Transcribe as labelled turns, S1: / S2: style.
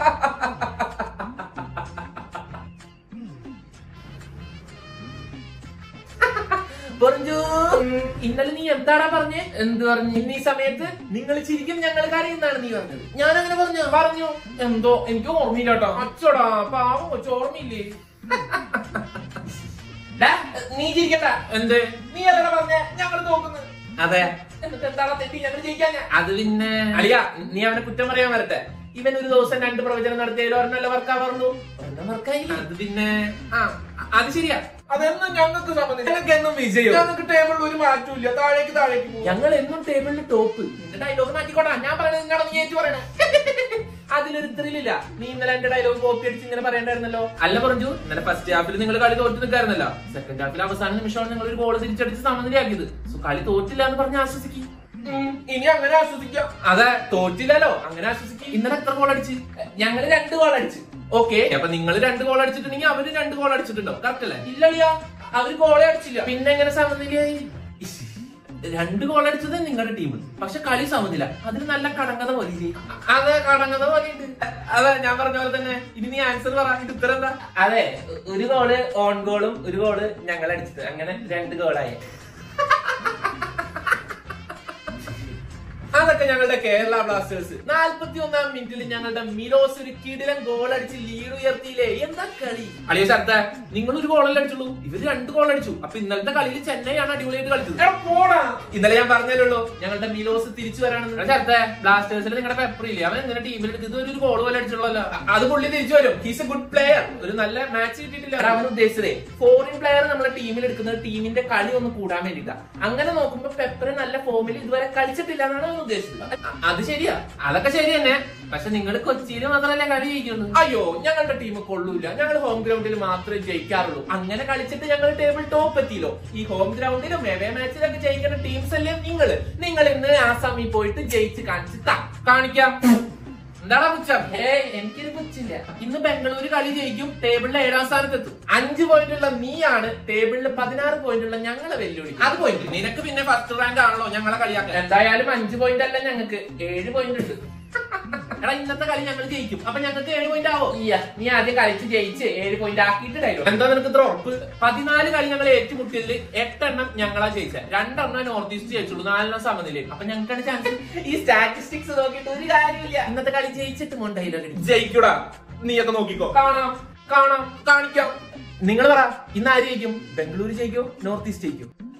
S1: പറഞ്ഞു ഇന്നലെ നീ എന്താടാ പറഞ്ഞേ എന്ത് പറഞ്ഞു ഇന്ന് ഈ സമയത്ത് നിങ്ങൾ ചിരിക്കും ഞങ്ങൾ കരയുന്നാണ് നീ പറഞ്ഞത് ഞാൻ അങ്ങനെ പറഞ്ഞു പറഞ്ഞു എന്തോ എനിക്ക് ഓർമ്മയില്ല കേട്ടോ അച്ചോടാ പാവം കൊച്ചു ഓർമ്മയില്ലേ ഡാ, നീ ചിരിക്കണ്ട എന്ത് നീ അല്ലടാ പറഞ്ഞ ഞങ്ങൾ നോക്കുന്നു അതെ എന്നിട്ട് എന്താടാ തെറ്റി ഞങ്ങൾ ജയിക്കാൻ അത് പിന്നെ അളിയ നീ അവനെ കുറ്റം പറയാൻ വരട്ടെ ഇവൻ ഒരു ദിവസം രണ്ട് പ്രവചനം നടത്തിയതിൽ ഒരെണ്ണല്ല വർക്കാ പറഞ്ഞു ഒരെണ്ണം വർക്കായി അത് പിന്നെ ആ അത് ശരിയാ
S2: അതെന്നും ഞങ്ങൾക്ക് സംബന്ധിച്ച്
S1: ഞങ്ങൾക്ക് എന്നും വിജയം
S2: ഞങ്ങൾക്ക് ടേബിളിൽ ഒരു മാറ്റമില്ല താഴേക്ക് താഴേക്ക് പോകും
S1: ഞങ്ങൾ എന്നും ടേബിളിൽ ടോപ്പ് നിന്റെ ഡയലോഗ് മാറ്റിക്കോട്ടാ ഞാൻ പറയണത് നിങ്ങളെ നീ ഏറ്റു പറയണേ അതിലൊരു ത്രില്ലില്ല നീ ഇന്നലെ എന്റെ ഡയലോഗ് കോപ്പി അടിച്ച് ഇങ്ങനെ പറയണ്ടായിരുന്നല്ലോ അല്ല പറഞ്ഞു ഇന്നലെ ഫസ്റ്റ് ഹാഫിൽ നിങ്ങൾ കളി തോറ്റു നിൽക്കായിരുന്നല്ലോ സെക്കൻഡ് ഹാഫിൽ അവസാന നിമിഷമാണ് നിങ്ങൾ ഒരു ഗോൾ തിരിച്ചടിച്ച് സമനിലയാക്കിയത് സോ കളി തോറ്റില്ല എന്ന് പറഞ്ഞ് ആശ്വസിക്കും
S2: ഉം, ഇനി അങ്ങനെ ആസ്വദിക്കാം
S1: അതെ തോറ്റില്ലല്ലോ അങ്ങനെ ആശ്വസിക്കും ഇന്നലെ എത്ര ഗോൾ അടിച്ച് ഞങ്ങള് രണ്ട് ഗോൾ അടിച്ച് ഓക്കെ അപ്പൊ നിങ്ങൾ രണ്ട് ഗോൾ അടിച്ചിട്ടുണ്ടെങ്കിൽ അവര് രണ്ട് ഗോൾ അടിച്ചിട്ടുണ്ടോ കറക്റ്റ് അല്ലേ ഇല്ലളിയാ അവര് ഗോളെ അടിച്ചില്ല പിന്നെ എങ്ങനെ സമനിലയായി ഇശ്ശ്. രണ്ട് ഗോൾ അടിച്ചത് നിങ്ങളുടെ ടീം പക്ഷെ കളി സമനില അതിന് നല്ല കടങ്കഥ പോലെ അതെ കടങ്കഥ പോലെയുണ്ട് അതെ ഞാൻ പറഞ്ഞ പോലെ തന്നെ ഇനി നീ ആൻസർ പറ ഇത് ഉത്തരം എന്താ അതെ ഒരു ഗോള് ഓൺ ഗോളും ഒരു ഗോള് ഞങ്ങൾ അടിച്ചത് അങ്ങനെ രണ്ട് ഗോളായി അതൊക്കെ ഞങ്ങളുടെ കേരള ബ്ലാസ്റ്റേഴ്സ് നാൽപ്പത്തി ഒന്നാം മിനിറ്റിൽ ഞങ്ങളുടെ മിലോസ് ഒരു കിടിലൻ ഗോൾ അടിച്ച് ലീഡ് ഉയർത്തിയില്ലേ എന്താ കളി അളിയ ശരത്ത നിങ്ങൾ ഒരു ഗോളല്ലേ അടിച്ചുള്ളൂ ഇവര് രണ്ട് ഗോൾ അടിച്ചു അപ്പൊ ഇന്നലത്തെ കളിയിൽ ചെന്നൈയാണ് അടിപൊളിയായിട്ട് കളിച്ചത്
S2: എടാ, പോടാ
S1: ഇന്നലെ ഞാൻ പറഞ്ഞല്ലോ ഞങ്ങളുടെ മിലോസ് തിരിച്ചു വരാണെന്ന് ശരത്തെ ബ്ലാസ്റ്റേഴ്സിൽ നിങ്ങളുടെ പെപ്പർ ഇല്ലേ അവൻ എങ്ങനെ ടീമിൽ എടുത്ത് ഒരു ഗോൾ പോലെ അടിച്ചുള്ളല്ലോ അത് പുള്ളി തിരിച്ചു വരും ഹീസ് എ ഗുഡ് പ്ലെയർ ഒരു നല്ല മാച്ച് കിട്ടിയിട്ടില്ല അവൻ ഉദ്ദേശിച്ചതേ ഫോറിൻ പ്ലെയർ നമ്മളെ ടീമിൽ എടുക്കുന്നത് ടീമിന്റെ കളി ഒന്ന് കൂടാൻ വേണ്ടിട്ടാ അങ്ങനെ നോക്കുമ്പോ പെപ്പർ നല്ല ഫോമിൽ ഇതുവരെ കളിച്ചിട്ടില്ല എന്നാണ് അവൻ ഉദ്ദേശിച്ചത് അ- അത് ശരിയാ അതൊക്കെ ശരി തന്നെ പക്ഷെ നിങ്ങൾ കൊച്ചിയിൽ മാത്രമല്ലേ കളി ജയിക്കുള്ളൂ അയ്യോ ഞങ്ങളുടെ ടീം കൊള്ളൂല ഞങ്ങൾ ഹോം ഗ്രൗണ്ടിൽ മാത്രമേ ജയിക്കാറുള്ളൂ അങ്ങനെ കളിച്ചിട്ട് ഞങ്ങൾ ടേബിൾ ടോപ്പ് എത്തിയല്ലോ ഈ ഹോം ഗ്രൗണ്ടിലും എവേ മാച്ചിലൊക്കെ ജയിക്കുന്ന ടീംസ് അല്ലേ നിങ്ങൾ നിങ്ങൾ ഇന്ന് ആസാമിൽ പോയിട്ട് ജയിച്ച് കാണിച്ച് താ കാണിക്കാം എന്താടാ പുച്ഛം ഏയ് എനിക്കൊരു പുച്ഛില്ല ഇന്ന് ബംഗളൂരു കളി ജയിക്കും ടേബിളിൽ ഏഴാം സ്ഥാനത്തെത്തും അഞ്ച് പോയിന്റ് ഉള്ള നീയാണ് ടേബിളിൽ പതിനാറ് പോയിന്റ് ഉള്ള ഞങ്ങളെ വെല്ലുവിളി അത് പോയിന്റ് നിനക്ക് പിന്നെ ഫസ്റ്റ് റാങ്ക് ആണല്ലോ ഞങ്ങളെ കളിയാക്കാൻ എന്തായാലും അഞ്ച് പോയിന്റ് അല്ല ഞങ്ങൾക്ക് ഏഴ് പോയിന്റ് ഉണ്ട് എടാ ഇന്നത്തെ കളി ഞങ്ങൾ ജയിക്കും അപ്പൊ ഞങ്ങൾക്ക് ഏഴ് പോയിന്റ് ആവോ ഇല്ല നീ ആദ്യം കളിച്ച് ജയിച്ച് ഏഴ് പോയിന്റ് ആക്കിയിട്ട് ഡയലോഗ് എന്താ നിനക്ക് ഇത്ര ഉറപ്പ് പതിനാല് കളി ഞങ്ങൾ ഏറ്റുമുട്ടിയതിൽ എട്ടെണ്ണം ഞങ്ങളാ ജയിച്ച രണ്ടെണ്ണം നോർത്ത് ഈസ്റ്റ് ജയിച്ചുള്ളൂ നാലെണ്ണം സമനില അപ്പൊ ഞങ്ങൾക്കാണ് ചാൻസ് ഈ സ്റ്റാറ്റിസ്റ്റിക്സ് നോക്കിയിട്ട് ഒരു കാര്യമില്ല ഇന്നത്തെ കളി ജയിച്ചിട്ട് മോൻ ഡയലോഗ്
S2: ജയിക്കൂടാ നീയൊക്കെ നോക്കിക്കോ
S1: കാണാം കാണാം കാണിക്കാം നിങ്ങൾ പറ ഇന്ന് ആര് ജയിക്കും ബംഗളൂരു ജയിക്കോ നോർത്ത് ഈസ്റ്റ് ജയിക്കോ